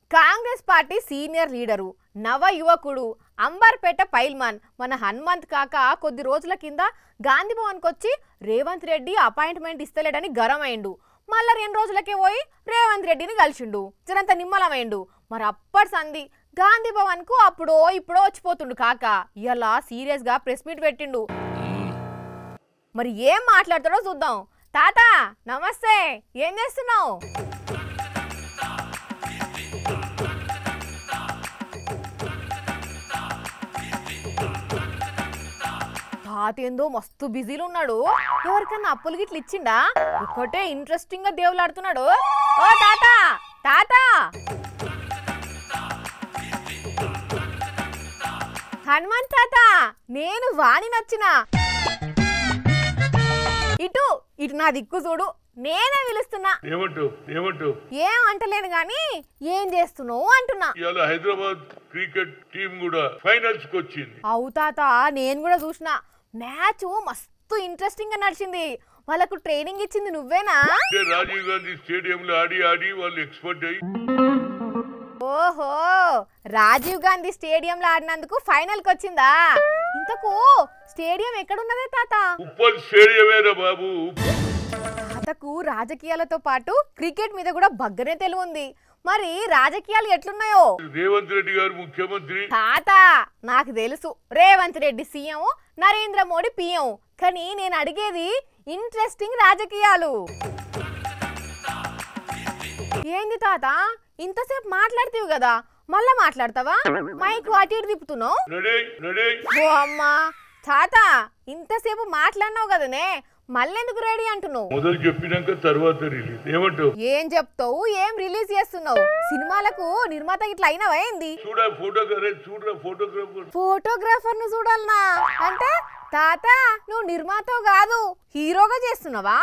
Congress party senior leader నవ యువకుడు అంబర్పేట పైల్మాన్ మన హనుమంత్ కాక కొద్ది రోజుల కింద గాంధీ భవన్కి వచ్చి రేవంత్ రెడ్డి అపాయింట్మెంట్ ఇస్తలేడని గరమైండు మళ్ళా రెండు రోజులకే పోయి రేవంత్ రెడ్డిని కలిసిండు జరంత నిమ్మలమైండు మరి అప్పటి సంధి గాంధీ భవన్కు అప్పుడో ఇప్పుడో వచ్చిపోతుండు కాక ఇలా సీరియస్గా ప్రెస్ మీట్ పెట్టిండు మరి ఏం మాట్లాడతాడో చూద్దాం తాత నమస్తే ఏం చేస్తున్నావు తాత ఏందో మస్తు బిజీలో ఉన్నాడు ఎవరికన్నా అప్పులు గిట్ల ఇచ్చిండా ఒకటే ఇంట్రెస్టింగ్ గా దేవులాడుతున్నాడు ఓ తాత తాత హనుమంత్ తాత నేను వాణి నచ్చిన ఇటు ఇటు నా దిక్కు చూడు నేనే పిలుస్తున్నా ఏమంటూ ఏమంటూ ఏం అంటలేను గాని ఏం చేస్తున్నావు అంటున్నా ఇవాళ హైదరాబాద్ క్రికెట్ టీం కూడా ఫైనల్స్ కి వచ్చింది అవుతాత నేను కూడా చూసిన మ్యాచ్ మస్తు ఇంట్రెస్టింగ్ గా నడిచింది వాళ్ళకు ట్రైనింగ్ ఇచ్చింది నువ్వేనా అంటే రాజీవ్ గాంధీ స్టేడియం లో ఆడి ఆడి వాళ్ళు ఎక్స్పర్ట్ అయ్యి ఓహో రాజీవ్ గాంధీ స్టేడియంలో ఆడినందుకు ఫైనల్ కి వచ్చిందా ఇంతకు స్టేడియం ఎక్కడున్నదే తాత ఉప్పల్ స్టేడియమేరా బాబు తాతకు రాజకీయాలతో పాటు క్రికెట్ మీద కూడా బగ్గనే తెలివి ఉంది మరి రాజకీయాలు ఎట్లున్నాయో రేవంత్ రెడ్డి గారు ముఖ్యమంత్రి తాత నాకు తెలుసు రేవంత్ రెడ్డి సీఎం నరేంద్ర మోడీ పిఎం కానీ నేను అడిగేది ఇంట్రెస్టింగ్ రాజకీయాలు ఏంది తాత ఇంతసేపు మాట్లాడుతీవు కదా మళ్ళా మాట్లాడతావా మైకు అటు ఇటు తిప్పుతున్నావు రెడీ రెడీ ఓ అమ్మా తాత ఇంతసేపు మాట్లాడినావు కదనే మళ్ళెందుకు రెడీ అంటున్నావు మొదలు చెప్పినాక తర్వాత రిలీజ్ ఏమంటావు ఏం చెప్తావు ఏం రిలీజ్ చేస్తున్నావు సినిమాలకు నిర్మాత ఇట్లా అయినవా ఏంది చూడ ఫోటోగ్రాఫర్ చూడరా ఫోటోగ్రాఫర్ ఫోటోగ్రాఫర్ ను చూడాలనా అంటే తాత నువ్వు నిర్మాతవు కాదు హీరోగా చేస్తున్నావా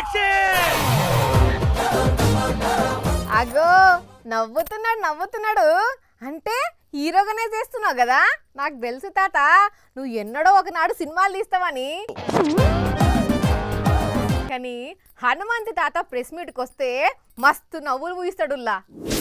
అగో నవ్వుతున్నాడు నవ్వుతున్నాడు అంటే హీరోగానే చేస్తున్నావు కదా నాకు తెలుసు తాత నువ్వు ఎన్నడో ఒకనాడు సినిమాలు తీస్తావని కానీ హనుమంత్ తాత ప్రెస్ మీట్కి వస్తే మస్తు నవ్వులు పూయిస్తాడుల్లా